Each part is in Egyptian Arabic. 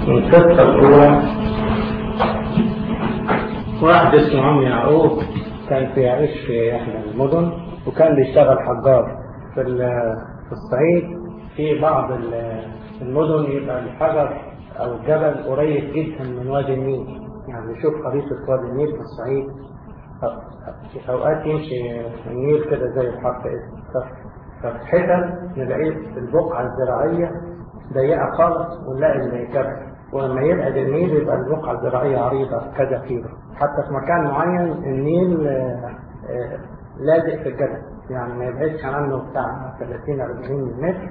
القصة الأولى واحد اسمه عم يعقوب كان في يعيش في إحدى المدن وكان بيشتغل حجار في ال- في الصعيد في بعض ال- المدن يبقى الحجر أو الجبل قريب جدا من وادي النيل يعني نشوف خريطة وادي النيل في الصعيد في أوقات يمشي النيل كده زي الحرف اس ففي حتت نلاقيه البقعة الزراعية ضيقة خالص ونلاقي الجبل ولما يبعد النيل يبقى البقعة الزراعية عريضة كذا كيلو حتى في مكان معين النيل آه، آه، لازق في الجبل يعني ما يبعدش عنه بتاع 30 40 متر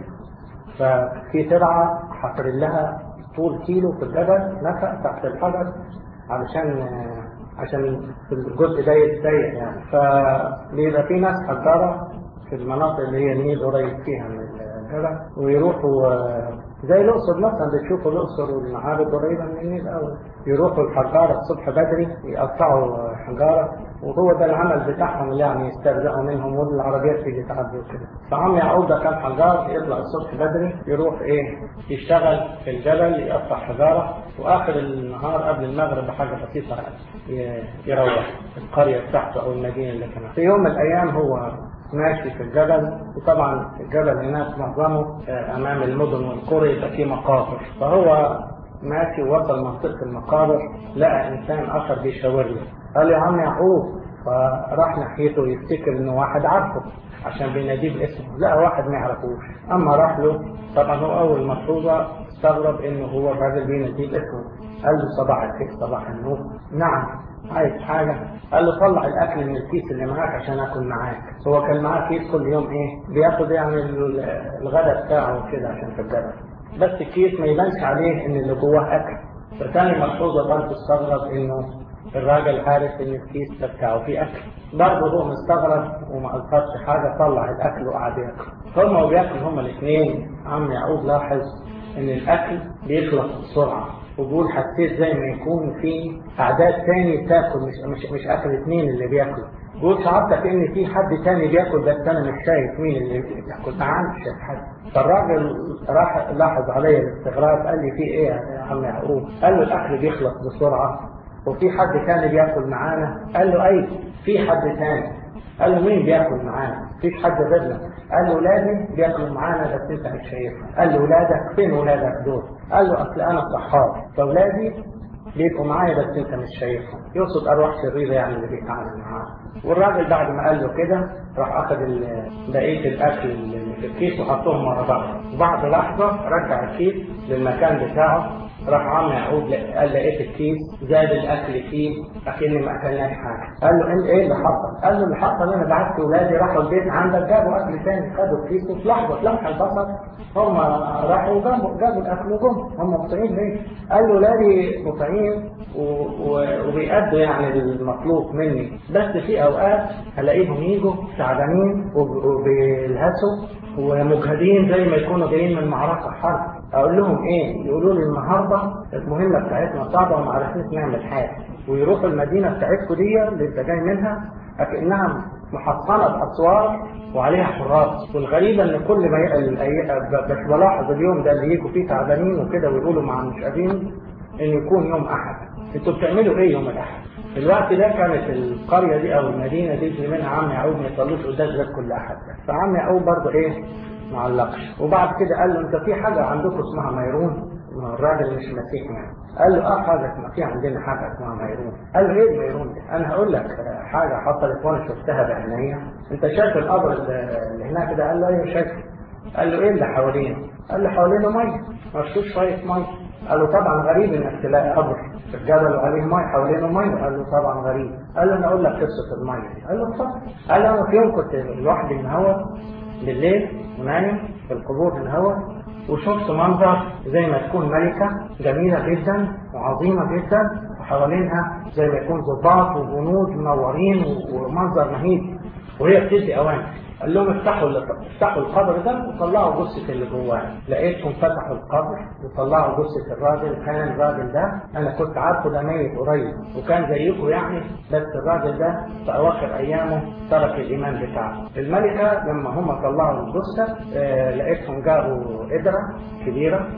ففي ترعة حفر لها طول كيلو في الجبل نفق تحت الحجر علشان آه، عشان في الجزء ده يتضيق يعني فبيبقى في ناس حجارة في المناطق اللي هي النيل قريب فيها من الجبل ويروحوا آه، زي الأقصر مثلا بتشوفوا الأقصر والمعابد قريبة من النيل أوي يروحوا الحجارة الصبح بدري يقطعوا حجارة وهو ده العمل بتاعهم اللي يعني يسترزقوا منهم والعربيات تيجي تعدي وكده فعم يعقوب ده كان حجار يطلع الصبح بدري يروح ايه يشتغل في الجبل يقطع حجارة واخر النهار قبل المغرب بحاجة بسيطة ي- يروح القرية بتاعته او المدينة اللي كان في يوم من الايام هو ماشي في الجبل وطبعا الجبل هناك معظمه آه، امام المدن والقرى يبقى فيه مقابر فهو ماشي وصل منطقة المقابر لقى انسان اخر بيشاور له قال له يا عم يعقوب فراح ناحيته يفتكر انه واحد عارفه عشان بيناديه باسمه لقى واحد ما يعرفوش اما راح له طبعا هو اول ملحوظه استغرب انه هو الراجل بيناديه باسمه قال له صباح الخير صباح النور نعم عايز حاجة قال له طلع الأكل من الكيس اللي معاك عشان آكل معاك هو كان معاه كيس كل يوم إيه بياخد يعني ال- الغداء بتاعه كده عشان في الجبل بس الكيس ما يبانش عليه إن اللي جواه أكل فتاني ملحوظة برضه استغرب إنه الراجل عارف إن الكيس ده بتاعه فيه أكل برضه هو مستغرب وما ألفظش حاجة طلع الأكل وقعد ياكل هما وبياكلوا هما الاثنين عم يعقوب لاحظ إن الأكل بيخلص بسرعة وبقول حسيت زي ما يكون في أعداد تاني بتاكل مش مش مش أكل اثنين اللي بياكلوا بقول شعرت كأن في حد تاني بياكل بس أنا مش شايف مين اللي بياكل ما عندش شايف حد فالراجل راح لاحظ عليا الاستغراب قال لي في إيه يا عم يعقوب؟ قال له الأكل بيخلص بسرعة وفي حد تاني بياكل معانا قال له أي في حد تاني قال له مين بياكل معانا؟ مفيش حد غيرنا قال له ولادي بياكلوا معانا بس انت مش شايفهم قال له ولادك فين ولادك دول؟ قال له اصل انا صحاب فاولادي بيبقوا معايا بس انت مش شايفهم يقصد ارواح شريره يعني اللي بيتعامل معاه والراجل بعد ما قال له كده راح اخذ ال- بقيه الاكل اللي في الكيس وحطهم ورا بعض وبعد لحظه رجع الكيس للمكان بتاعه راح عم يعقوب لا- قال لقيت الكيس زاد الاكل فيه اكني ما اكلناش حاجه قال له انت ايه اللي حصل؟ قال له اللي حصل انا بعت ولادي راحوا البيت عندك جابوا اكل تاني خدوا الكيس وفي لحظه في لمح البصر هم راحوا جابوا جابوا الاكل وجم هم مطيعين ليه؟ قال له ولادي مطيعين و- و- وبيأدوا يعني المطلوب مني بس في اوقات الاقيهم يجوا تعبانين وب- وبيلهسوا ومجهدين زي ما يكونوا جايين من معركه حرب اقول لهم ايه يقولوا لي النهارده المهمه بتاعتنا صعبه وما عرفناش نعمل حاجه ويروحوا المدينه بتاعتكم دي اللي انت جاي منها اكنها محصنه باسوار وعليها حراس والغريبه ان كل ما ي... ال- ب- بس بلاحظ اليوم ده اللي يجوا فيه تعبانين وكده ويقولوا مع مش قادرين ان يكون يوم احد انتوا بتعملوا ايه يوم الاحد في الوقت ده كانت القريه دي او المدينه دي اللي منها عم يعقوب ما يصلوش قداس غير كل احد فعم يعقوب برضه ايه ما علقش وبعد كده قال له انت في حاجه عندكم اسمها ميرون ما هو الراجل مش مسيحي يعني قال له اه حاجه اسمها في عندنا حاجه اسمها ميرون قال له ايه الميرون دي؟ انا هقول لك آه، حاجه حصلت وانا شفتها بعينيا انت شايف القبر اللي اللي هناك ده قال له ايوه شايفه قال له ايه اللي حوالينه؟ قال له حوالينه ميه مفيش شويه ميه قال له طبعا غريب انك تلاقي قبر في الجبل وعليه ميه حوالينه ميه قال له طبعا غريب قال له انا اقول لك قصه الميه دي قال له اتفضل قال له انا في يوم كنت لوحدي من هوا بالليل ونايم في القبور من هوا وشفت منظر زي ما تكون ملكة جميلة جدا وعظيمة جدا وحوالينها زي ما يكون ضباط وجنود منورين ومنظر مهيب وهي بتدي اوامر قال لهم افتحوا افتحوا القبر ده وطلعوا جثة اللي جواه لقيتهم فتحوا القبر وطلعوا جثة الراجل كان الراجل ده انا كنت عارفه ده ميت قريب وكان زيكم يعني بس الراجل ده في اواخر ايامه ترك الايمان بتاعه الملكة لما هم طلعوا الجثة آه لقيتهم جابوا قدرة كبيرة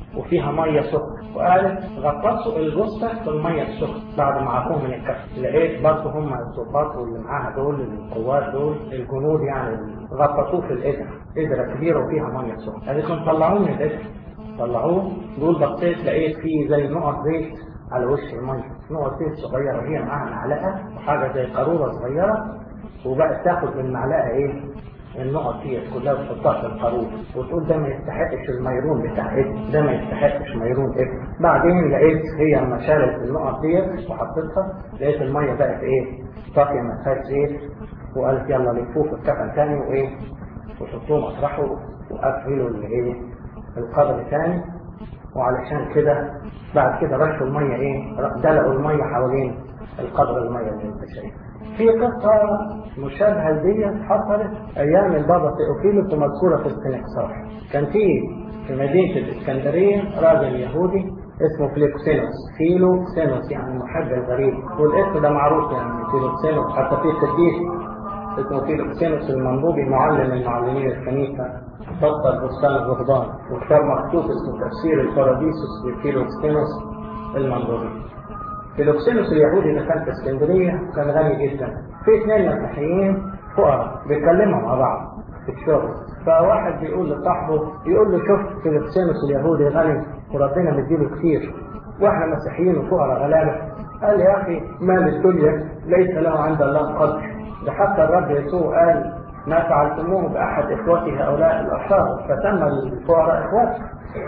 وفيها ميه سخنه وقالت غطسوا الجثه في الميه السخنه بعد ما عرفوه من الكف لقيت برضه هم الضباط واللي معاها دول القوات دول الجنود يعني غطسوه في القدره قدره كبيره وفيها ميه سخنه قالت لهم طلعوه من القدره طلعوه دول بصيت لقيت فيه زي نقط زيت على وش الميه نقط زيت صغيره هي معاها معلقه وحاجه زي قاروره صغيره وبقت تاخد من المعلقه ايه النقط دي كلها وتحطها في القاروره وتقول ده ما يستحقش الميرون بتاع ابن ده ما يستحقش ميرون ابن بعدين لقيت هي لما شالت النقط ديت وحطيتها لقيت الميه بقت ايه صافيه ما فيهاش زيت وقالت يلا لفوه في الكفن تاني وايه وحطوه مطرحه وقفلوا الايه القبر تاني وعلشان كده بعد كده رشوا الميه ايه دلقوا الميه حوالين القبر الميه اللي انت شايفها في قصة مشابهة لديت حصلت أيام البابا تيوفيلوس ومذكورة في السنكسار كان في في مدينة الإسكندرية راجل يهودي اسمه فليكسينوس فيلوكسينوس يعني محب الغريب والاسم ده معروف يعني فيلوكسينوس حتى في قديس اسمه فيلوكسينوس المنبوبي معلم من معلمين الكنيسة فصل بستان الرهبان وكتاب مخطوط اسمه تفسير الباراديسوس لفيلوكسينوس المنبوبي فيلوكسينوس اليهودي ده كان في اسكندريه كان غني جدا في اثنين مسيحيين فقراء بيتكلموا مع بعض في الشغل فواحد بيقول لصاحبه يقول له شوف فيلوكسينوس اليهودي غني وربنا مديله كتير واحنا مسيحيين وفقراء غلابه قال يا اخي مال الدنيا ليس له عند الله قدر ده حتى الرب يسوع قال ما فعلتموه باحد اخوتي هؤلاء الاشرار فتم الفقراء اخواتي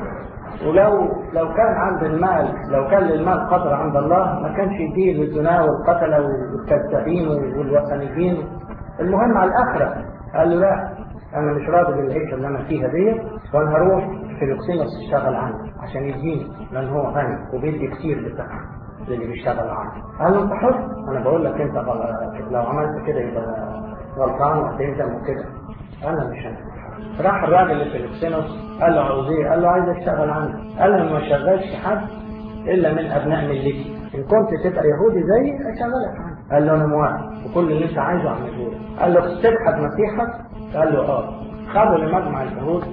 ولو لو كان عند المال لو كان للمال قدر عند الله ما كانش يديه للزنا والقتله والكذابين والوثنيين المهم على الاخره قال له لا انا مش راضي بالعيشه اللي انا فيها دي وانا هروح فيلوكسينوس يشتغل عندي عشان يديني لان هو غني وبيدي كتير بتاعه للي بيشتغل عنده قال له انت حر انا بقول لك انت لو عملت كده يبقى غلطان وهتندم وكده انا مش هندم راح الراجل اللي في الكسينوس قال له عاوز ايه؟ قال له عايز اشتغل عندك قال له ما شغلش حد الا من ابناء ملتي ان كنت تبقى يهودي زيي اشغلك عندي قال له انا موافق وكل اللي انت عايزه اعمله لك قال له تبحث مسيحك قال له اه خدوا لمجمع اليهود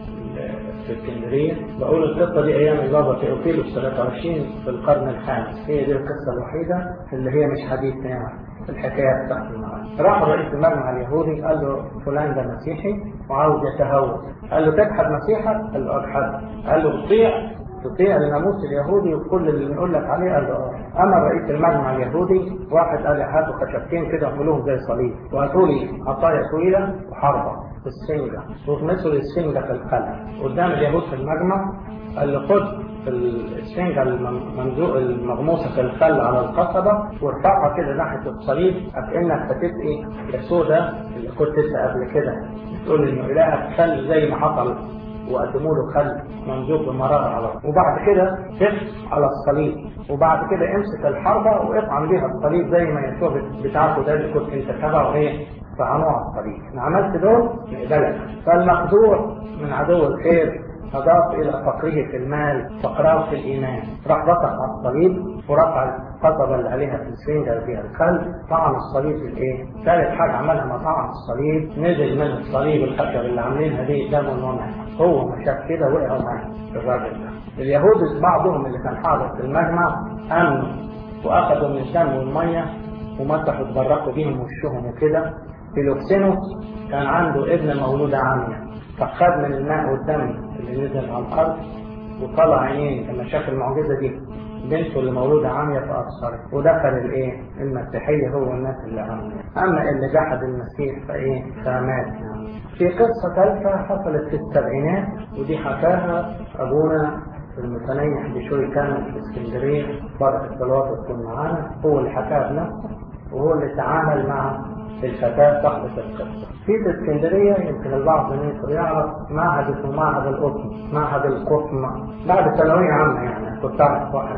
في اسكندريه بقول القصه دي ايام البابا تيوفيلوس 23 في القرن الخامس هي دي القصه الوحيده اللي هي مش حديث يعني الحكايات بتاعت النهارده راح رئيس المجمع اليهودي قال له فلان ده مسيحي وعاوز يتهوى قال له تبحث مسيحك قال له ابحث قال له تطيع تطيع الناموس اليهودي وكل اللي نقول لك عليه قال له اه اما رئيس المجمع اليهودي واحد قال لي هاتوا خشبتين كده اعملوهم زي صليب وهاتوا لي عصايه طويله وحربه في السنجه واغمسوا لي السنجه في القلم قدام اليهود في المجمع قال له خد السنجة الممزوق المغموسة في الخل على القصبة وارفعها كده ناحية الصليب كأنك هتسقي يسوع ده اللي كنت تسقى قبل كده تقول إنه إلهك خل زي ما حصل وقدموا له خل ممزوج بمرارة على وبعد كده تف على الصليب وبعد كده امسك الحربة واطعن بيها الصليب زي ما يسوع بتاعته ده اللي كنت انت تبعه ايه طعنوه على الصليب ان عملت دول نقبلك فالمخدوع من عدو الخير أضاف إلى فقره في المال فقراه في الإيمان راح رفع على الصليب ورفع القصبة اللي عليها في السفنجة اللي فيها الخل طعن الصليب في الإيه؟ ثالث حاجة عملها ما طعن الصليب نزل من الصليب الخشب اللي عاملينها دي دم ومنع هو ما شاف كده وقعوا معاه الراجل ده اليهود بعضهم اللي كان حاضر في المجمع أمنوا وأخذوا من الدم والمية ومسحوا اتبركوا بيهم وشهم وكده فيلوكسينوس كان عنده ابن مولودة عامية فخد من الماء والدم اللي نزل على الارض وطلع عينين لما شاف المعجزه دي بنته اللي مولوده عاميه فابصرت ودخل الايه؟ المسيحيه هو الناس اللي عاميه اما اللي جحد المسيح فايه؟ فمات يعني. في قصه ثالثه حصلت في السبعينات ودي حكاها ابونا المتنيح بشوي كان في اسكندريه فرق الصلوات وتكون معانا هو اللي حكاها بنفسه وهو اللي تعامل مع الفتاة صاحبة القصة. في اسكندرية يمكن البعض منكم يعرف معهد اسمه معهد القطن، معهد القطن بعد ثانوية عامة يعني كنت أعرف واحد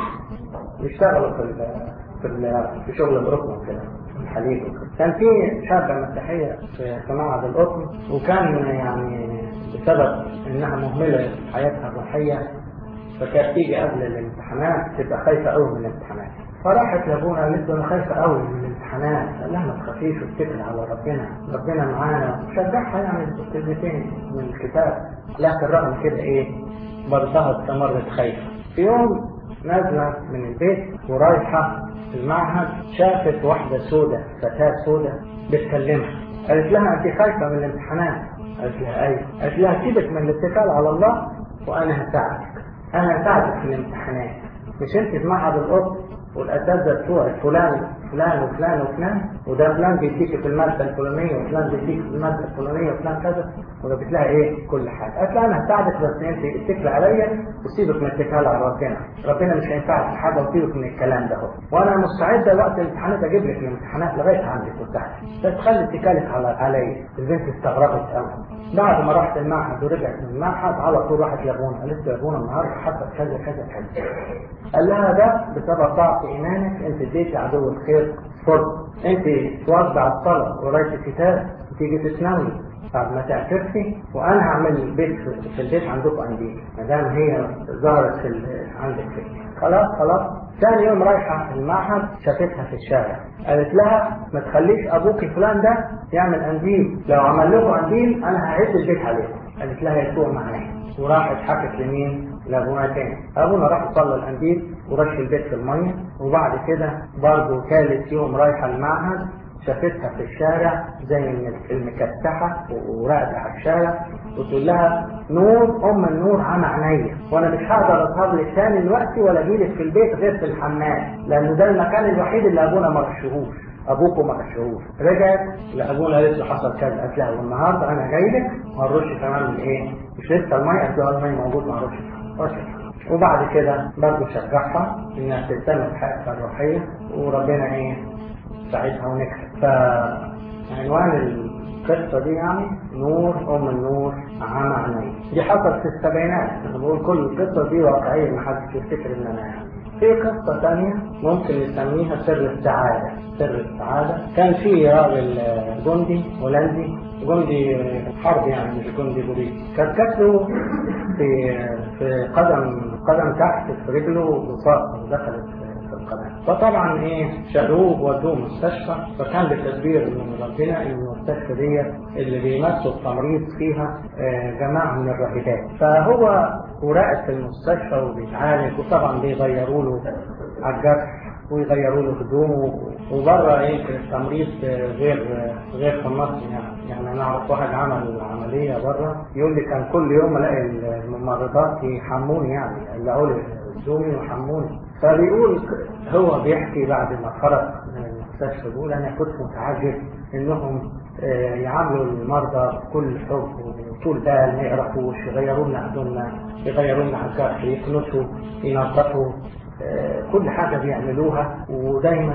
بيشتغلوا في ال في ال في شغل القطن كده الحليب كان في شابة مسيحية في معهد القطن وكان يعني بسبب انها مهملة في حياتها الروحية فكانت تيجي قبل الامتحانات تبقى خايفة قوي من الامتحانات فراحت لابونا قالت له انا خايفه قوي من الامتحانات قال لها ما تخافيش واتكلي على ربنا ربنا معانا شجعها يعني كلمتين من الكتاب لكن رغم كده ايه برضها استمرت خايفه في يوم نازله من البيت ورايحه المعهد شافت واحده سودة فتاه سودة بتكلمها قالت لها انت خايفه من الامتحانات قالت لها ايوه قالت لها سيبك من الاتكال على الله وانا هساعدك انا هساعدك في الامتحانات مش انت في معهد القط والاساتذه بتوعك فلان فلان وفلان وفلان وده فلان بيديك في الماده الفلانيه وفلان بيديك في الماده الفلانيه وفلان كذا وده بتلاقي ايه كل حاجه قالت لها انا هساعدك بس انت اتكل عليا وسيبك من الاتكال على ربنا ربنا مش هينفعك في حاجه وسيبك من الكلام ده هو وانا مستعده وقت الامتحانات اجيب لك الامتحانات لغايه عندك وتحت بس خلي اتكالك على عليا البنت استغربت قوي بعد ما رحت المعهد ورجعت من المعهد على طول راحت لابونا قالت له يا ابونا النهارده حصل كذا كذا كذا قال لها ده بسبب ضعف ايمانك انت اديتي عدو الخير فرصه انت توزع الصلاه وقرايه الكتاب وتيجي تتناولي بعد ما تعترفي وانا هعمل بيت في البيت عندكم عندي ما دام هي ظهرت في عندك في خلاص خلاص ثاني يوم رايحه المعهد شافتها في الشارع قالت لها ما تخليش ابوك فلان ده يعمل انديل لو عمل لكم انديل انا هعد البيت عليكم قالت لها يسوع معايا وراحت حكت لمين لابونا تاني ابونا راح صلى الانديل ورش البيت في الميه وبعد كده برضه ثالث يوم رايحه المعهد شافتها في الشارع زي المكتحة وراقدة على الشارع وتقول لها نور أم النور عن عينيا وأنا مش هقدر أظهر لك تاني دلوقتي ولا أجيلك في البيت غير في الحمام لأن ده المكان الوحيد اللي أبونا ما رشهوش أبوكم ما رشهوش رجعت لأبونا قالت له حصل كذا قالت لها والنهارده أنا جاي لك هنرش كمان من إيه؟ مش لسه المية قالت له المية موجود ما رشش وبعد كده برضه شجعها إنها تهتم بحياتها الروحية وربنا إيه ساعتها ونكسب فعنوان القصة دي يعني نور أم النور عام عيني دي حصلت في السبعينات أنا بقول كل القصة دي واقعية ما حدش يفتكر إن أنا يعني في قصة ثانية ممكن نسميها سر السعادة سر السعادة كان في راجل جندي هولندي جندي حرب يعني مش جندي بوليس كانت جات له في في قدم قدم تحت في رجله وصاق ودخلت في القدم فطبعا ايه شالوه وودوه مستشفى فكان بتدبير من ربنا ان المستشفى دي اللي بيمثل التمريض فيها جماعه من الراهبات فهو وراقد في المستشفى وبيتعالج وطبعا بيغيروا له على الجرح ويغيروا له هدومه وبره ايه في التمريض غير غير في مصر يعني يعني انا اعرف واحد عمل عمليه بره يقول لي كان كل يوم الاقي الممرضات يحموني يعني يقلعوا لي هدومي ويحموني فبيقول هو بيحكي بعد ما خرج من المستشفى بيقول انا كنت متعجب انهم يعاملوا المرضى بكل حب وطول بال ما يعرفوش يغيروا لنا هدومنا يغيروا لنا الجرح يكنسوا ينظفوا كل حاجة بيعملوها ودايما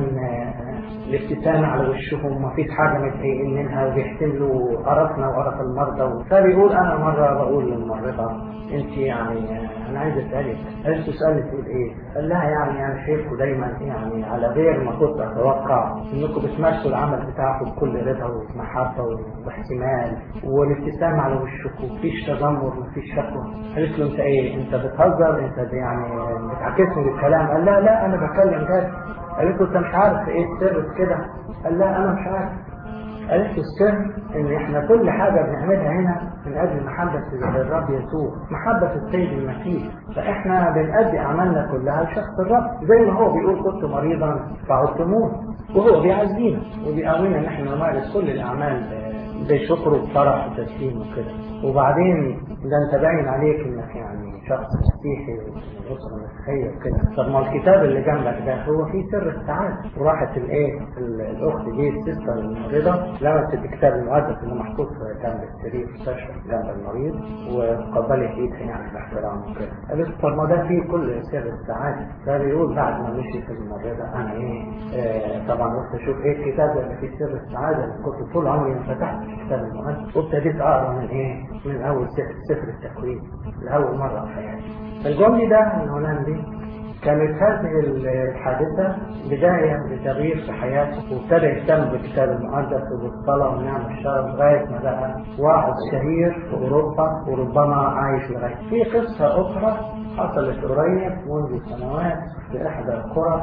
الابتسامة على وشهم ما فيش حاجة متضايقين منها وبيحتملوا قرفنا وقرف المرضى فبيقول أنا مرة بقول للممرضة أنت يعني أنا عايز أسألك قالت تسألني تقول إيه؟ قال لها يعني أنا شايفكم دايما يعني على غير ما كنت أتوقع إنكم بتمارسوا العمل بتاعكم بكل رضا ومحبة واحتمال والابتسامة على وشكم مفيش تذمر مفيش شكوى قالت له أنت إيه؟ أنت بتهزر أنت يعني بتعكسني بالكلام قال لا لا أنا بتكلم جد قالت له انت مش عارف ايه السر في كده قال لا انا مش عارف قالت له السر ان احنا كل حاجة بنعملها هنا من اجل محبة الرب يسوع محبة السيد المسيح فاحنا بنأدي اعمالنا كلها لشخص الرب زي ما هو بيقول كنت مريضا فعدتموه وهو بيعزينا وبيقوينا ان احنا نمارس كل الاعمال بشكر وبفرح وتسليم وكده وبعدين ده انت باين عليك انك يعني شخص مسيحي واسره مسيحيه وكده طب ما الكتاب اللي جنبك ده هو فيه سر السعاده وراحت الايه الاخت دي السيستر الممرضه لمست الكتاب المقدس اللي محطوط جنب السرير في المستشفى جنب المريض وقبلت ايدها يعني باحترام وكده قالت طب ما ده فيه كل سر السعاده ده بيقول بعد ما مشي في الممرضه انا ايه آه طبعا رحت اشوف ايه الكتاب اللي فيه سر السعاده اللي كنت طول عمري ما فتحت الكتاب المقدس وابتديت اقرا من ايه من اول سفر سفر التكوين لاول مره في حياتي الجندي ده الهولندي كانت هذه الحادثة بداية لتغيير في حياته وابتدى يهتم بالكتاب المقدس وبالصلاة والنعم الشرف لغاية ما بقى واعظ شهير في أوروبا وربما عايش لغاية. في قصة أخرى حصلت قريب منذ سنوات في إحدى القرى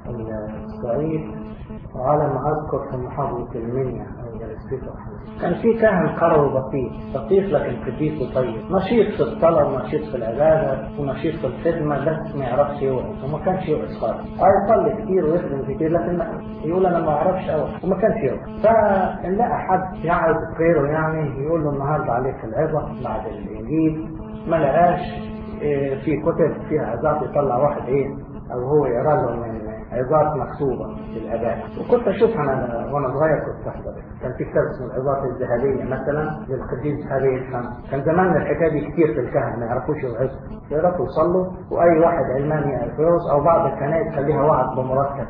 الصعيد وعلى ما أذكر في محافظة المنيا أو جلسته كان في كاهن قروي بسيط بسيط لكن قديس وطيب نشيط في الصلاة ونشيط في العبادة ونشيط في الخدمة بس ما يعرفش يوعظ وما كانش يوعظ خالص يصلي كتير ويخدم كتير لكن يقول أنا ما أعرفش أوعظ وما كانش يوعظ فنلاقى حد يعرض غيره يعني يقول له النهارده عليك العظة بعد الإنجيل ما لقاش إيه في كتب فيها عظات يطلع واحد ايه او هو يقرا له من عظات مكتوبه في الاباء وكنت اشوفها انا وانا صغير كنت احضر كان في كتاب اسمه العظات الذهبيه مثلا للقديس هذه الخمس كان زمان الحكايه دي كتير في الكهنه ما يعرفوش يوعظوا يعرفوا يصلوا واي واحد علماني يعرف يوعظ او بعض الكنائس تخليها وعظ بمرتب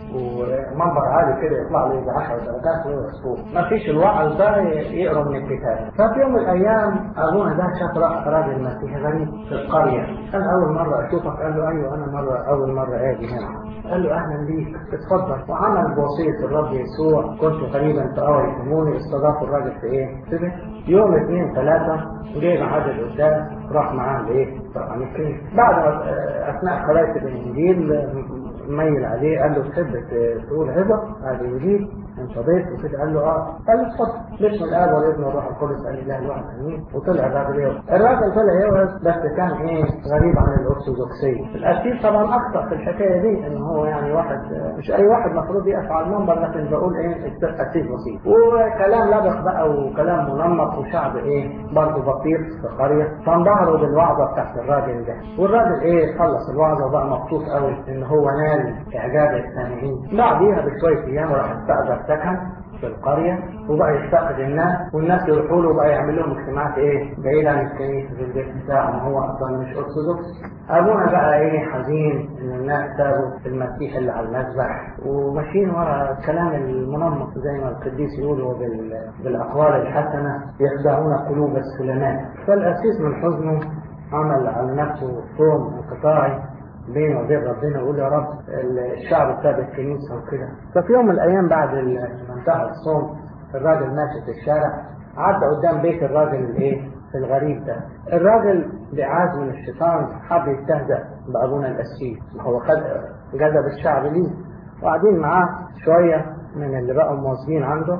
ومنبر عالي كده يطلع له يجي 10 درجات ويوعظ فوق ما فيش الوعظ ده يقرا من الكتاب ففي يوم من الايام ابونا ده شاف راجل مسيحي غريب في القريه قال اول مره اشوفك قال له ايوه انا مره اول مره اجي هنا قال له اهلا بيك اتفضل وعمل بوصيه الرب يسوع كنت غريبا في اول يسموني استضافوا الراجل في ايه؟ في يوم اثنين ثلاثه جه عدد قدام راح معاه لايه؟ طبعا الكنيسه بعد اثناء قراءه الانجيل ميل عليه قال له تحب تقول عظة هذا يجيب انت ضيف وكده قال له اه قال له اتفضل باسم الاب والابن والروح القدس قال اله الواحد امين وطلع الراجل يوعظ الراجل طلع يوعظ بس كان ايه غريب عن الارثوذكسيه الاسيس طبعا اخطا في الحكايه دي ان هو يعني واحد مش اي واحد المفروض يقف على المنبر لكن بقول ايه اسيس بسيط وكلام لبق بقى وكلام منمق وشعب ايه برضه بسيط في قريه فانبهروا بالوعظه بتاعت الراجل ده والراجل ايه خلص الوعظه وبقى مبسوط قوي ان هو نال اعجاب السامعين بعديها بشويه ايام راح استاجر سكن في القرية وبقى يستقد الناس والناس يروحوا له وبقى يعمل لهم اجتماعات ايه بعيد عن الكنيسة في البيت بتاعهم هو اصلا مش ارثوذكس ابونا بقى ايه حزين ان الناس سابوا المسيح اللي على المذبح وماشيين ورا الكلام المنمق زي ما القديس يقولوا بال... بالاقوال الحسنة يخدعون قلوب السلماء فالاسيس من حزنه عمل على نفسه صوم انقطاعي بينه وبين ربنا يقول يا رب الشعب ساب الكنيسه وكده ففي يوم من الايام بعد ما انتهى الصوم الراجل ماشي في الشارع عدى قدام بيت الراجل الايه الغريب ده الراجل بعاز من الشيطان حب يستهزأ بابونا القسيس هو خد جذب الشعب ليه وقاعدين معاه شويه من اللي بقوا موظفين عنده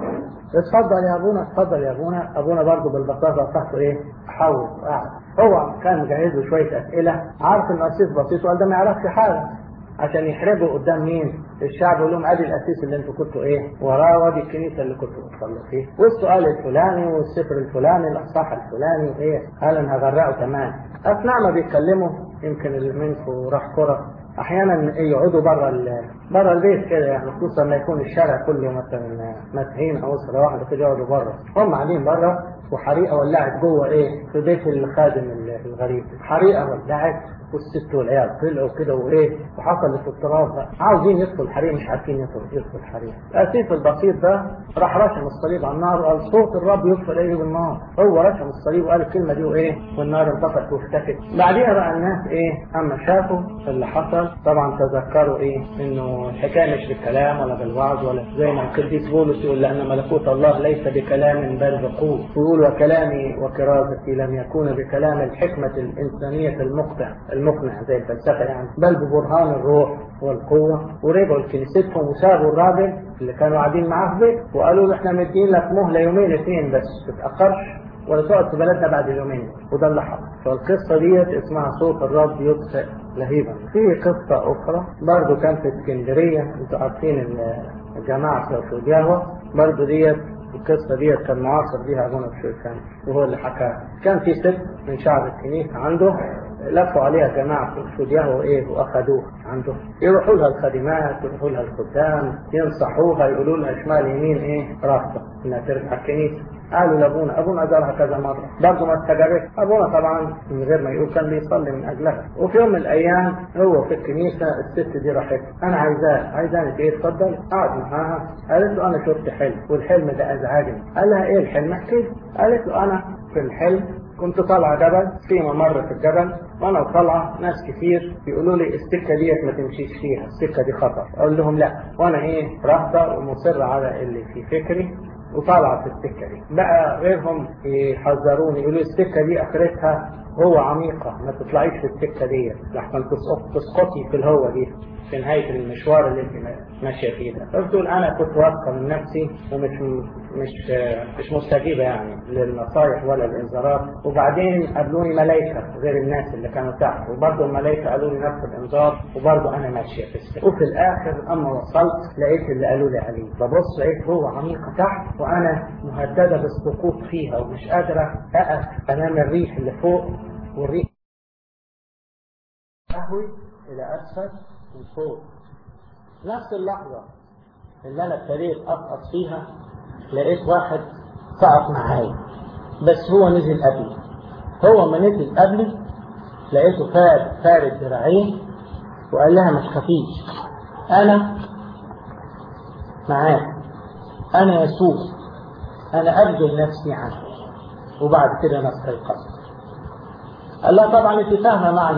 اتفضل يا ابونا اتفضل يا ابونا ابونا برضه بالبساطه بتاعته ايه حاول قاعد هو كان مجهز له شويه اسئله عارف ان الاسيس بسيط وقال ده ما يعرفش حاجه عشان يحرجوا قدام مين؟ الشعب يقول لهم ادي الاسيس اللي انتوا كنتوا ايه؟ وراه وادي الكنيسه اللي كنتوا بتصلوا فيه، والسؤال الفلاني والسفر الفلاني الاصحاح الفلاني وايه؟ قال انا هغرقه كمان. اثناء ما بيتكلموا يمكن اللي منكم راح كره احيانا يقعدوا بره بره البيت كده يعني خصوصا لما يكون الشارع كله مثلا مسحين او اسره واحده كده يقعدوا بره هم قاعدين بره وحريقه ولعت جوه ايه في بيت الخادم الغريب حريقه ولعت والست والعيال طلعوا كده وايه وحصل في التراب بقى عاوزين يدخل الحريق مش عارفين يدخل يدخل الحريق الاسيس البسيط ده راح رشم الصليب على النار وقال صوت الرب يطفئ ايه بالنار هو رشم الصليب وقال الكلمه دي وايه والنار انطفت واختفت بعديها بقى الناس ايه اما شافوا اللي حصل طبعا تذكروا ايه انه الحكايه مش بالكلام ولا بالوعظ ولا زي ما القديس بولس يقول لان ملكوت الله ليس بكلام بل بقوه ويقول وكلامي وكرازتي لم يكون بكلام الحكمه الانسانيه المقطع المقنع زي الفلسفه يعني بل ببرهان الروح والقوه ورجعوا لكنيستهم وسابوا الراجل اللي كانوا قاعدين معاه في بيت وقالوا له احنا مدين لك مهله يومين اثنين بس ما تتاخرش ولا تقعد في بلدنا بعد اليومين وده اللي حصل فالقصه ديت اسمها صوت الرب يطفئ لهيبا في قصه اخرى برضه كان في اسكندريه انتوا عارفين الجماعه في الجاهوه برضه ديت القصة دي كان معاصر بيها أبونا بشويكان وهو اللي حكاها كان في ست من شعب الكنيسة عنده لفوا عليها جماعة فدياه وإيه وأخذوه عنده يروحوا لها الخادمات يروحوا لها الخدام ينصحوها يقولوا لها شمال يمين إيه رافضة إنها ترجع الكنيسة قالوا لابونا ابونا زارها كذا مره برضه ما استجابتش ابونا طبعا من غير ما يقول كان بيصلي من اجلها وفي يوم من الايام هو في الكنيسه الست دي راحت انا عايزاه عايزاني ايه اتفضل قعد معاها قالت له انا شفت حلم والحلم ده ازعجني قال لها ايه الحلم احكي قالت له انا في الحلم كنت طالعه جبل في ممر في الجبل وانا طالعه ناس كتير بيقولوا لي السكه ديت ما تمشيش فيها السكه دي خطر اقول لهم لا وانا ايه رافضه ومصره على اللي في فكري وطالعه في السكه دي بقى غيرهم يحذروني يقولوا السكه دي اخرتها هو عميقه ما تطلعيش في السكه دي لحسن تسقط تسقطي في الهوه دي في نهاية المشوار اللي انت ماشية فيه ده فبتقول أنا كنت واثقة من نفسي ومش مش مش مستجيبة يعني للنصايح ولا الإنذارات وبعدين قابلوني ملايكة غير الناس اللي كانوا تحت وبرضه الملايكة قالوا لي نفس الإنذار وبرضه أنا ماشية في السكة وفي الآخر أما وصلت لقيت اللي قالوا لي عليه ببص لقيت جوه عميقة تحت وأنا مهددة بالسقوط فيها ومش قادرة أقف أمام الريح اللي فوق والريح أهوي إلى أسفل من فوق نفس اللحظة اللي أنا ابتديت أسقط فيها لقيت واحد سقط معايا بس هو نزل قبلي هو ما نزل قبلي لقيته فارد فارد ذراعين وقال لها ما تخافيش أنا معاك أنا يسوع أنا أبذل نفسي عنك وبعد كده أنا استيقظت قال لها طبعا انت فاهمه معنى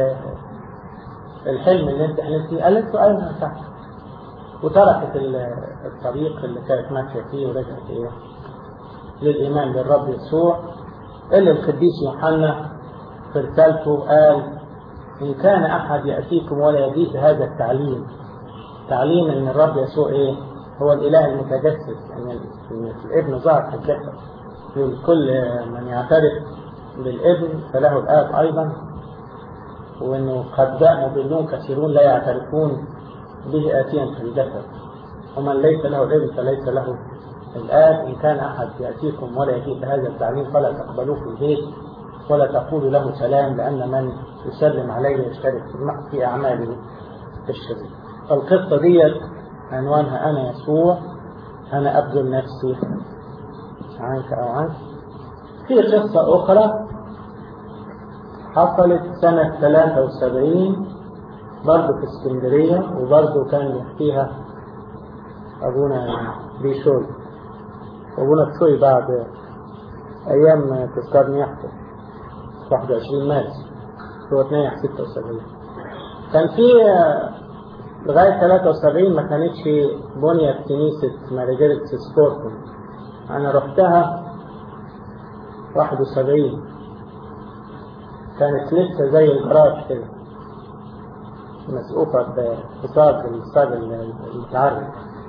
الحلم اللي انت حلمتيه قالت له ايوه فاهمه وتركت الطريق اللي كانت ماشيه فيه ورجعت ايه للايمان بالرب يسوع اللي القديس يوحنا في رسالته قال ان كان احد ياتيكم ولا يجيء بهذا التعليم تعليم ان الرب يسوع ايه هو الاله المتجسد يعني الابن ظهر في الجسد كل من يعترف بالابن فله الآب أيضا وأنه قد جاء مضلون كثيرون لا يعترفون به آتيا في الجسد ومن ليس له الابن فليس له الآب إن كان أحد يأتيكم ولا يجيء بهذا التعليم فلا تقبلوه في البيت ولا تقولوا له سلام لأن من يسلم عليه يشترك في أعماله الشرير القصة دي عنوانها أنا يسوع أنا أبذل نفسي عنك أو عنك في قصة أخرى حصلت سنة 73 برضه في اسكندرية وبرضه كان يحكيها أبونا بيشوي أبونا بيشوي بعد أيام تذكار نياحته 21 مارس هو تنيح 76 كان في لغاية 73 ما كانتش بنيت كنيسة مارجريت سبورتنج أنا رحتها 71 كانت لسه زي الجراج كده مسقوفة بصاج الصاج المتعرج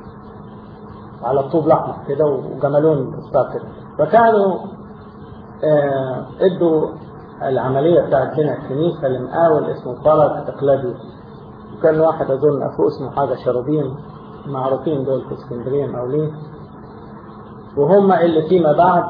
على الطوب الأحمر كده وجملون الصاج كده فكانوا آه ادوا العملية بتاعت هنا الكنيسة لمقاول اسمه فرج تقلدي وكان واحد أظن أخوه اسمه حاجة شرابين معروفين دول في اسكندرية مقاولين وهم اللي فيما بعد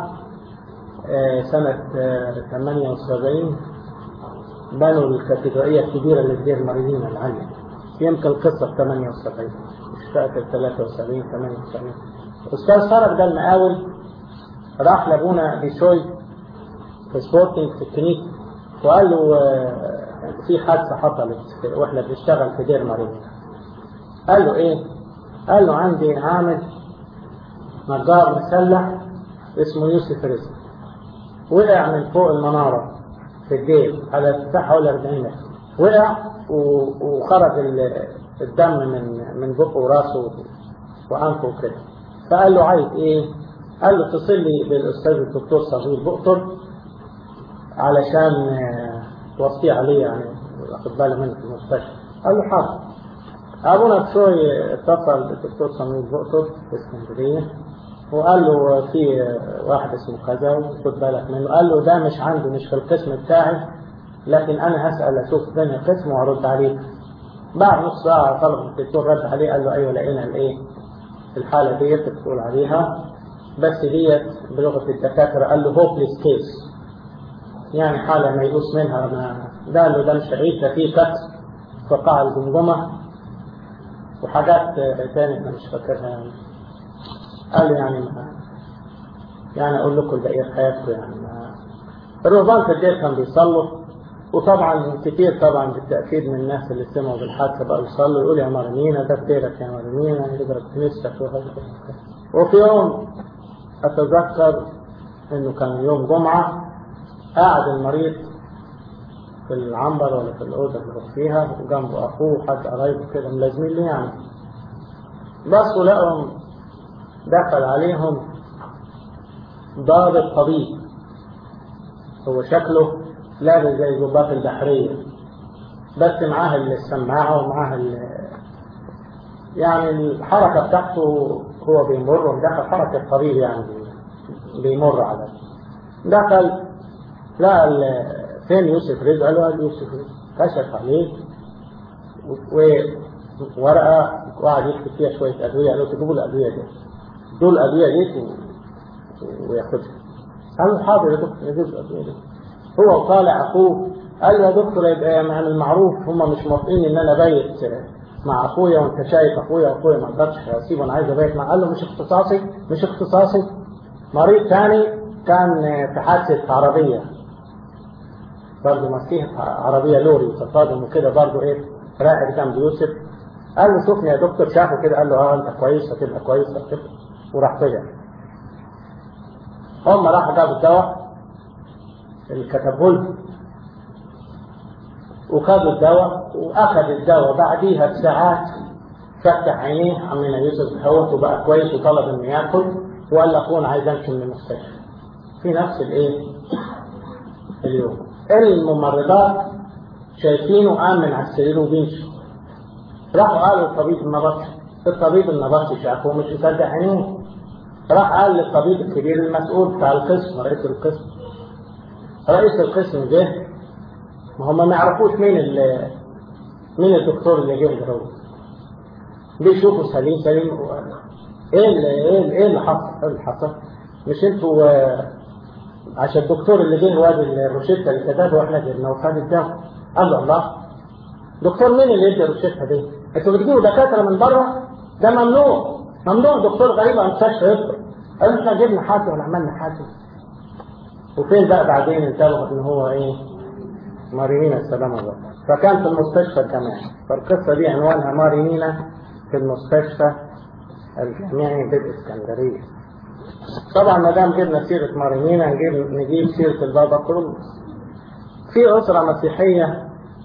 آه سنة آه 78 بنوا الكاتدرائية الكبيرة اللي في دير المريمين العالية يمكن القصة في 78 مش فاكر 73 78 أستاذ فرج ده المقاول راح لابونا بيشوي في سبورتنج في الكنيسة وقال له في حادثة حصلت واحنا بنشتغل في دير مريمين قال له ايه؟ قال له عندي عامل نجار مسلح اسمه يوسف رزق وقع من فوق المنارة في الديل على ارتفاع حوالي 40 متر وقع وخرج الدم من من بقه وراسه وانفه وكده فقال له عايز ايه؟ قال له اتصل لي بالاستاذ الدكتور صغير بقطر علشان توصيه عليه يعني واخد باله منه في المستشفى قال له حاضر ابونا بشوي اتصل بالدكتور صميم بقطر في اسكندريه وقال له في واحد اسمه كذا وخد بالك منه قال له ده مش عندي مش في القسم بتاعي لكن انا هسال اشوف فين القسم وارد عليك بعد نص ساعه طلب الدكتور رد عليه قال له ايوه لقينا الايه الحاله ديت بتقول عليها بس ديت بلغه الدكاتره قال له هوبليس كيس يعني حاله ميؤوس منها ما ده قال له ده مش عيد ده فيه كسر في قاع الجمجمه وحاجات تانية انا مش فاكرها يعني قال لي يعني ما يعني اقول لكم البقيه في حياتكم يعني ما الرهبان في الدير كان بيصلوا وطبعا كتير طبعا بالتاكيد من الناس اللي سمعوا بالحادثه بقوا يصلوا يقولوا يا مرمينا ده بتيرك يا مرمينا يضرب كنيستك وفي يوم اتذكر انه كان يوم جمعه قاعد المريض في العنبر ولا في الاوضه اللي هو فيها وجنبه اخوه حد قرايبه كده ملازمين ليه يعني بصوا لقوا دخل عليهم ضابط طبيب هو شكله لابس زي ضباط البحرية بس معاه السماعة ومعاه ال... يعني الحركة بتاعته هو بيمر ودخل حركة طبيب يعني بيمر على دخل لقى ال- فين يوسف رزق قال له قال يوسف رزق كشف عليه وورقة وقعد يكتب فيها شوية أدوية قال له تجيبوا الأدوية دي دول الأدوية دي و- وياخدها قال له حاضر يا دكتور نجيب الأدوية دي هو طالع أخوه قال له يا دكتور يبقى من المعروف هم مش موافقين إن أنا بايت مع أخويا وأنت شايف أخويا وأخويا ما أقدرش أسيبه أنا عايز أبيت معاه قال له مش اختصاصي مش اختصاصي مريض ثاني كان في حادثة عربية برضه مسيح عربية لوري وتصادم وكده برضه ايه راقد جنب يوسف قال له شوفني يا دكتور شافه كده قال له اه انت كويس هتبقى كويس هتبقى وراح طلع هم راحوا جابوا الدواء اللي كتبوه له وخدوا الدواء واخذ الدواء بعديها بساعات فتح عينيه عمنا يوسف هوت وبقى كويس وطلب انه ياكل وقال لاخونا عايز امشي من المستشفى في نفس الايه اليوم الممرضات شايفينه قام من على السرير وبيمشي راحوا قالوا الطبيب النبطي الطبيب النبطي شافه مش مصدق عينيه راح قال للطبيب الكبير المسؤول بتاع القسم رئيس القسم رئيس القسم جه ما هم ما يعرفوش مين ال مين الدكتور اللي جه ده هو بيشوفوا سليم سليم و... ايه اللي ايه اللي, إيه اللي حصل ايه اللي حصل مش انتوا آه، عشان الدكتور اللي جه وادي الروشته اللي كتبها واحنا جبنا وخد الدواء قال له الله دكتور مين اللي يدي الروشته دي؟ انتوا بتجيبوا دكاتره من بره؟ ده ممنوع ممنوع دكتور غريب عن مستشفى يدخل قالوا احنا جبنا حاجه ولا عملنا حاجه وفين بقى بعدين انتبهوا ان هو ايه؟ مارينينا السلام الله فكان في المستشفى الجامعي فالقصه دي عنوانها مارينينا في المستشفى الجامعي بالاسكندريه طبعا ما دام جبنا سيره مارينينا نجيب نجيب سيره البابا كرولوس في اسره مسيحيه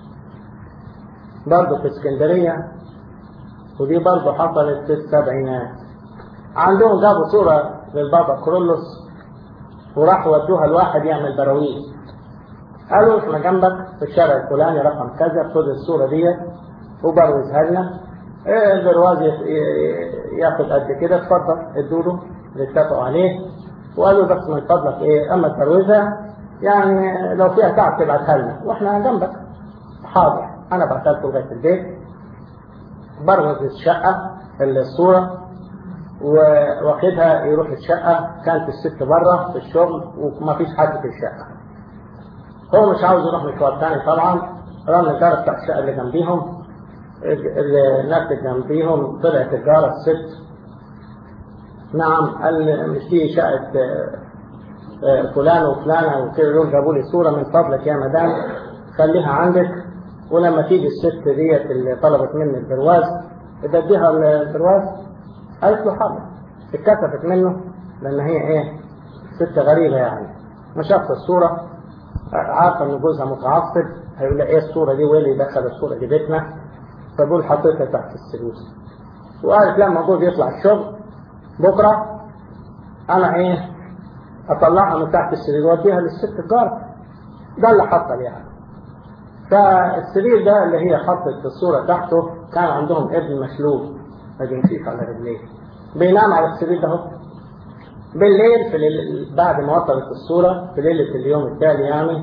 برضه في اسكندريه ودي برضه حصلت في السبعينات عندهم جابوا صوره للبابا كرولوس وراحوا ودوها لواحد يعمل براويز قالوا احنا جنبك في الشارع الفلاني رقم كذا خد الصوره ديت وبروزها لنا إيه البرواز يت- ي- ياخد قد كده اتفضل ادوا له اللي اتفقوا عليه وقالوا بس من فضلك ايه اما تبروزها يعني لو فيها تعب تبعتها لنا واحنا جنبك حاضر انا بعتها لكم لغايه البيت بروز الشقه الصوره واخدها يروح الشقه كانت الست بره في الشغل وما فيش حد في الشقه هو مش عاوز يروح مشوار تاني طبعا رن الجارة بتاع الشقة اللي جنبيهم ال- الناس اللي جنبيهم طلعت الجارة الست نعم قال مش دي شقة آه، آه، فلان وفلانة وكده دول جابوا لي صورة من فضلك يا مدام خليها عندك ولما تيجي الست ديت اللي طلبت مني البرواز بديها البرواز قالت له حاضر اتكسفت منه لان هي ايه ست غريبة يعني ما شافت الصورة عارفة ان جوزها متعصب هيقول لها ايه الصورة دي وايه اللي دخل الصورة دي بيتنا فدول حطيتها تحت السرير وقالت لما جوزي يطلع الشغل بكرة انا ايه اطلعها من تحت السرير واديها للست الجارة ده اللي حصل يعني فالسرير ده اللي هي حطت الصورة تحته كان عندهم ابن مشلول مجنسيك على رجليه بينام على السرير ده هو. بالليل في الليل بعد ما وصلت الصورة في ليلة اليوم التالي يعني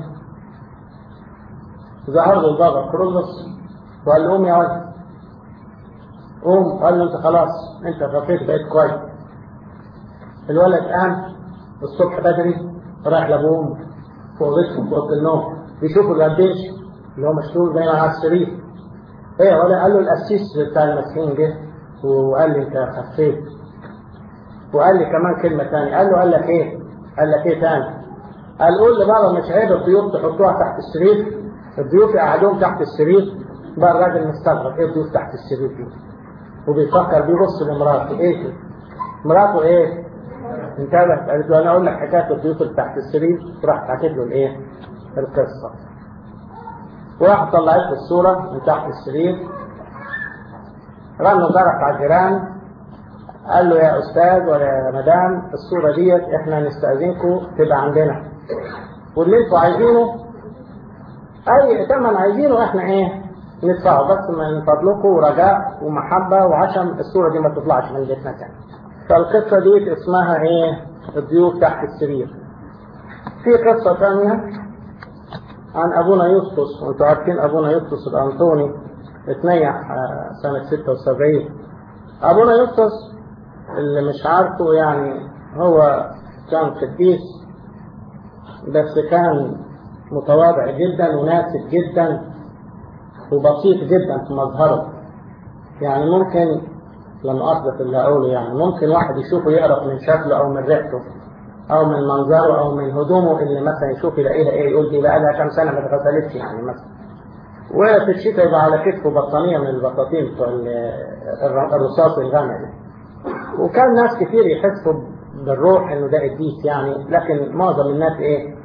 ظهر له البابا كرولوس وقال له قوم يا ولد قوم قال له انت خلاص انت خفيت بقيت كويس الولد قام الصبح بدري راح لابوه في اوضتهم في اوضه النوم يشوفوا القديش اللي هو مشلول دايما على السرير ايه ولا قال له القسيس بتاع المسيحيين جه وقال لي انت خفيت وقال لي كمان كلمة تانية قال له قال لك ايه قال لك ايه تاني قال قول لبابا مش عيب الضيوف تحطوها تحت السرير الضيوف يقعدوهم تحت السرير بقى الراجل مستغرب ايه الضيوف تحت السرير دي وبيفكر بيبص لمراته ايه كده مراته ايه انتبهت قالت له انا اقول لك حكايه الضيوف اللي تحت السرير وراح حكيت له الايه القصه وراح طلعت له الصوره من تحت السرير رنوا جرس على الجيران قال له يا استاذ ولا يا مدام الصوره ديت احنا نستاذنكم تبقى عندنا واللي انتوا عايزينه اي ثمن عايزينه احنا ايه ندفعه بس من فضلكم ورجاء ومحبة وعشم الصورة دي ما تطلعش من بيتنا تاني فالقصة دي اسمها ايه الضيوف تحت السرير في قصة ثانية عن ابونا يسطس وانتوا عارفين ابونا يسطس الانطوني اتنيح سنة 76 ابونا يسطس اللي مش عارفه يعني هو كان قديس بس كان متواضع جدا وناسك جدا وبسيط جدا في مظهره يعني ممكن لما أصدق اللي أقوله يعني ممكن واحد يشوفه يقرف من شكله أو من ريحته أو من منظره أو من هدومه اللي مثلا يشوف يلاقيها إيه يقول دي بقى لها كام سنة ما اتغسلتش يعني مثلا وفي الشتاء يبقى على كتفه بطانية من البطاطين بتوع الرصاص الغامق ده وكان ناس كتير يحسوا بالروح انه ده قديس يعني لكن معظم الناس ايه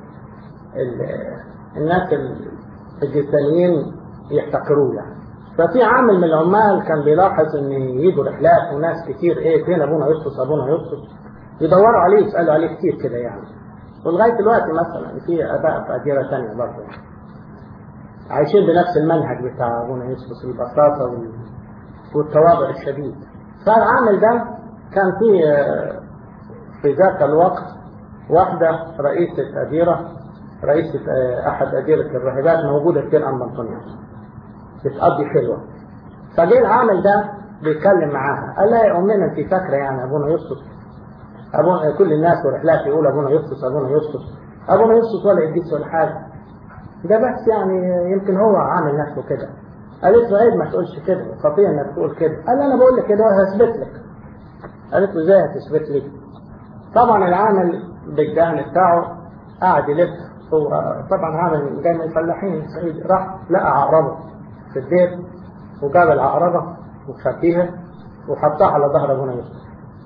الناس الجسدانيين يحتقروه يعني ففي عامل من العمال كان بيلاحظ ان يجوا رحلات وناس كتير ايه فين ابونا يسقط ابونا يسقط يدوروا عليه يسالوا عليه كتير كده يعني ولغايه دلوقتي مثلا في اباء في اديره ثانيه برضه عايشين بنفس المنهج بتاع ابونا يسقط البساطه والتواضع الشديد فالعامل ده كان في في ذاك الوقت واحدة رئيسة أديرة رئيسة أحد أديرة الراهبات موجودة في أم أنطونيوس بتقضي خلوة فجه العامل ده بيتكلم معاها قال لها يا أمنا أنت فاكرة يعني أبونا يسقط أبونا كل الناس ورحلات يقول أبونا يسقط أبونا يسقط أبونا يسقط ولا قديس ولا حاجة ده بس يعني يمكن هو عامل نفسه كده قالت له عيب ما تقولش كده خطية انك تقول كده قال انا بقول لك كده وهثبت لك قالت له ازاي هتثبت لي طبعا العامل بالجهل بتاعه قعد يلف هو طبعا عامل جاي من الفلاحين سعيد راح لقى عقربه في البيت وجاب العقربه وخبيها وحطها على ظهر ابونا يوسف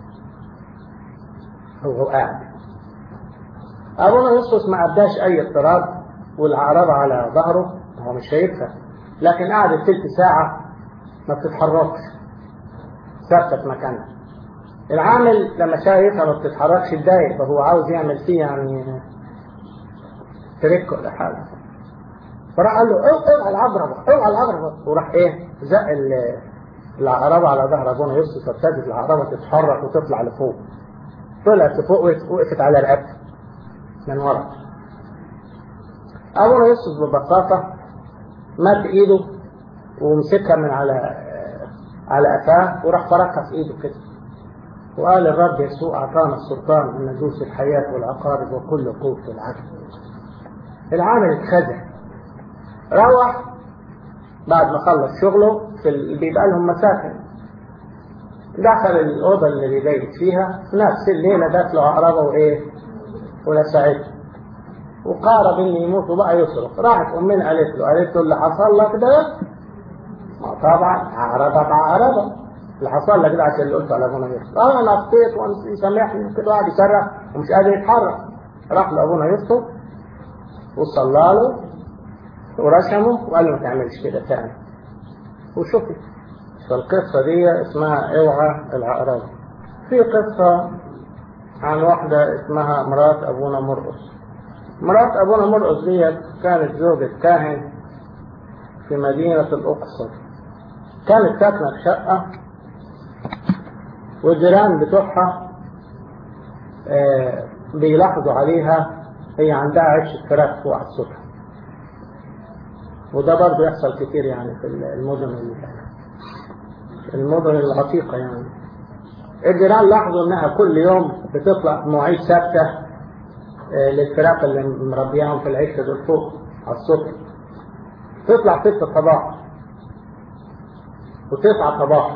هو قاعد ابونا يوسف ما اداش اي اضطراب والعقربه على ظهره هو مش شايفها لكن قعدت تلت ساعة ما بتتحركش ثابتة في مكانها العامل لما شايفها ما بتتحركش اتضايق فهو عاوز يعمل فيه يعني تريك ولا حاجة فراح قال له اوعى العقربة اوعى العقربة وراح ايه زق العقربة على ظهر ابونا يوسف فابتدت العقربة تتحرك وتطلع لفوق طلعت لفوق وقفت على رقبته من ورا ابونا يوسف ببساطة مد ايده ومسكها من على على قفاه وراح فركها في ايده كده وقال الرب يسوع اعطانا السلطان ان ندوس الحياه والعقارب وكل قوه العدل العامل اتخدع روح بعد ما خلص شغله في ال... بيبقى لهم مساكن دخل الاوضه اللي بيبيت فيها في نفس الليله جات له عقربه وايه ولسعته وقارب ان يموت وبقى يصرخ راحت امنا قالت له قالت له اللي حصل لك ده ما طبعا عقربه بعقربه اللي حصل لك ده عشان اللي قلته على ابونا يوسف اه انا اخطيت وسامحني وكده قاعد يصرخ ومش قادر يتحرك راح لابونا يوسف وصلى له ورسمه وقال له ما تعملش كده تاني وشوفي فالقصه دي اسمها اوعى العقربه في قصه عن واحده اسمها مرات ابونا مرقس مرات أبونا مرقس ديت كانت زوجة كاهن في مدينة الأقصر كانت ساكنة في شقة والجيران بتوعها آه بيلاحظوا عليها هي عندها عش فراخ فوق على السطح وده برضه يحصل كتير يعني في المدن المدن العتيقة يعني الجيران لاحظوا انها كل يوم بتطلع مواعيد ثابته للفراخ اللي مربياهم في العشه دول فوق على السطح تطلع ستة صباح وتسعة صباح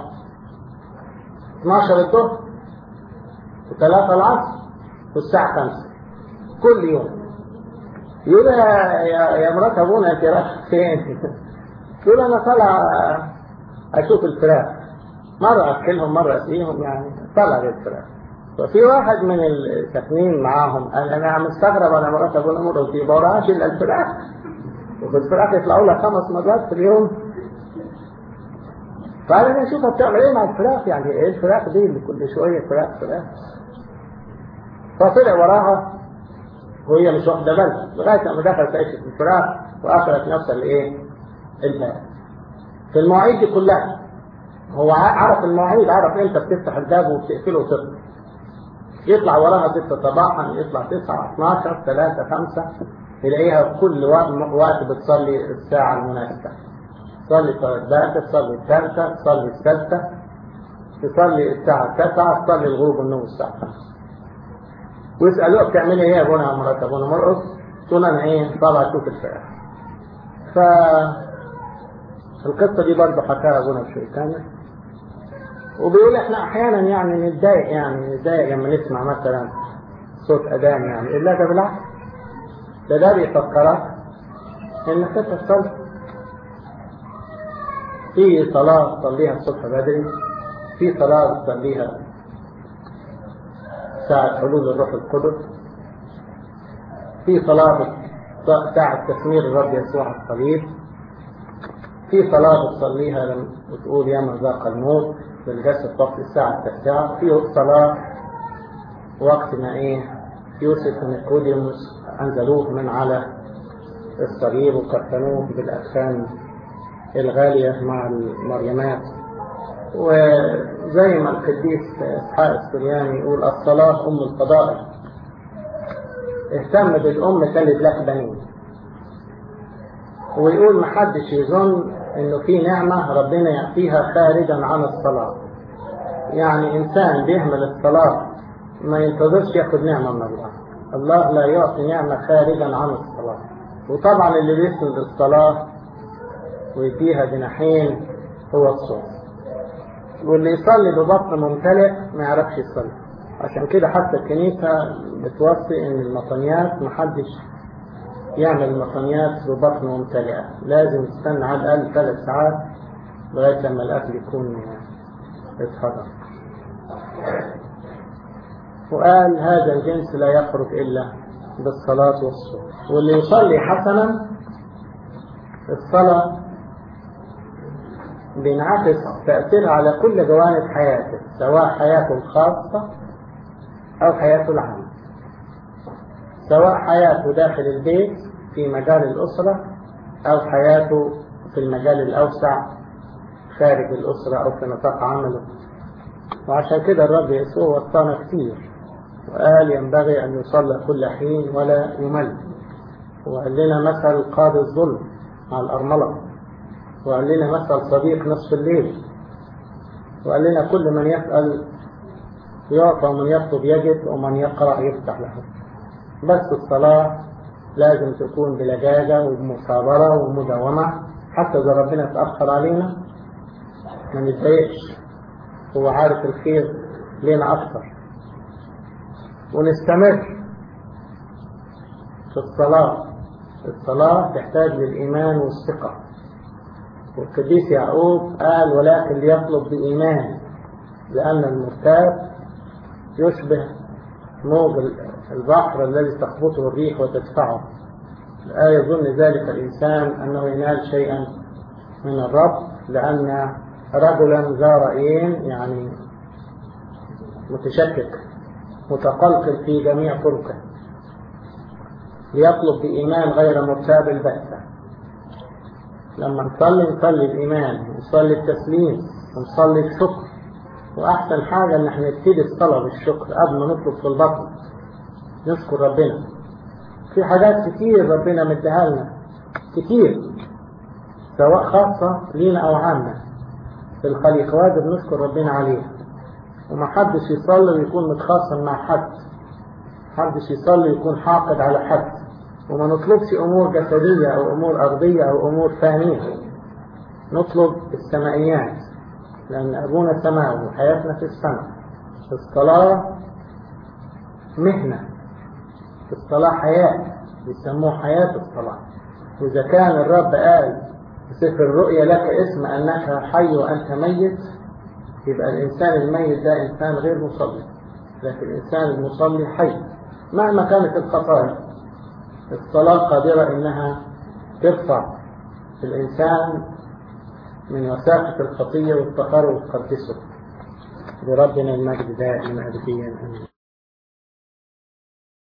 12 الظهر وثلاثة العصر والساعة 5 كل يوم يقول يا يا مرات ابونا انت رايح فين؟ يقول انا طالع اشوف الفراخ مرة اكلهم مرة اسقيهم يعني طالع للفراخ ففي واحد من الساكنين معاهم قال انا مستغرب انا مرات ابونا مرة في براش الا الفراخ وفي الفراخ يطلعوا لها خمس مرات في اليوم فقال انا اشوفها بتعمل ايه مع الفراخ يعني ايه الفراخ دي اللي كل شويه فراخ فراخ فطلع وراها وهي مش واخده بالها لغايه لما دخلت عيشه الفراخ واخرت نفسها الايه؟ الباب في المواعيد دي كلها هو عرف المواعيد عرف امتى بتفتح الباب وبتقفله وتطلع يطلع وراها ستة صباحا يطلع تسعة 12 3 5 يلاقيها في كل وقت بتصلي الساعة المناسبة تصلي الثالثة تصلي الثالثة تصلي الثالثة تصلي الساعة 9 تصلي الغروب والنوم الساعة 5 ويسألوها بتعملي ايه يا ابونا يا مرات ابونا مرقص تقول انا ايه طالع اشوف الفراخ ف القصة دي برضه حكاها ابونا بشوي كامل وبيقول احنا احيانا يعني نتضايق يعني نتضايق لما نسمع مثلا صوت اذان يعني الا ده بالعكس ده ده بيفكرك انك انت تصلي في صلاة تصليها الصبح بدري في صلاة تصليها ساعة حلول الروح القدس في صلاة ساعة تسمير الرب يسوع الصليب في صلاة بتصليها لما بتقول يا مذاق الموت بالجسد وقت الساعة التاسعة في صلاة وقت ما ايه يوسف ونيقوديموس أنزلوه من على الصليب وكفنوه بالأكفان الغالية مع المريمات وزي ما القديس إسحاق السرياني يقول الصلاة أم الفضائل اهتم بالأم تلد لك بنين ويقول محدش يظن انه في نعمة ربنا يعطيها خارجا عن الصلاة يعني انسان بيهمل الصلاة ما ينتظرش ياخد نعمة من الله الله لا يعطي نعمة خارجا عن الصلاة وطبعا اللي بيسند الصلاة ويديها جناحين هو الصوم واللي يصلي ببطن ممتلئ ما يعرفش يصلي عشان كده حتى الكنيسة بتوصي ان المطنيات محدش يعمل المطنيات ببطن ممتلئة لازم يستنى على الأقل ثلاث ساعات لغاية لما الأكل يكون اتهضم وقال هذا الجنس لا يخرج إلا بالصلاة والصوم واللي يصلي حسنا الصلاة بينعكس تأثيرها على كل جوانب حياته سواء حياته الخاصة أو حياته العامة سواء حياته داخل البيت في مجال الأسرة أو حياته في المجال الأوسع خارج الأسرة أو في نطاق عمله وعشان كده الرب يسوع وصانا كتير وقال ينبغي أن يصلى كل حين ولا يمل وقال لنا مثل قاضي الظلم مع الأرملة وقال لنا مثل صديق نصف الليل وقال لنا كل من يسأل يعطى ومن يطلب يجد ومن يقرأ يفتح له بس الصلاة لازم تكون بلجاجة وبمصابرة ومداومة حتى إذا ربنا تأخر علينا ما نتضايقش هو عارف الخير لنا أكثر ونستمر في الصلاة الصلاة تحتاج للإيمان والثقة والقديس يعقوب قال ولكن ليطلب بإيمان لأن المرتاب يشبه موج البحر الذي تخبطه الريح وتدفعه لا يظن ذلك الإنسان أنه ينال شيئا من الرب لأن رجلا ذا رأيين يعني متشكك متقلقل في جميع طرقه ليطلب بإيمان غير مرتاب البتة لما نصلي نصلي الإيمان ونصلي التسليم ونصلي الشكر وأحسن حاجة إن احنا نبتدي الصلاة بالشكر قبل ما نطلب في البطن نشكر ربنا في حاجات كتير ربنا مديها لنا كتير سواء خاصة لينا أو عامة في الخليقة واجب نشكر ربنا عليها ومحدش يصلي ويكون متخاصم مع حد محدش يصلي ويكون حاقد على حد وما نطلبش أمور جسدية أو أمور أرضية أو أمور ثانية نطلب السمائيات لأن أبونا سماوي وحياتنا في السماء الصلاة مهنة الصلاة حياة بيسموه حياة الصلاة وإذا كان الرب قال في سفر الرؤيا لك اسم أنك حي وأنت ميت يبقى الإنسان الميت ده إنسان غير مصلي لكن الإنسان المصلي حي مهما كانت الخطايا الصلاة قادرة إنها ترفع الإنسان من وساخة الخطية والتقرب والقدسه بربنا المجد دائما أبديا أمين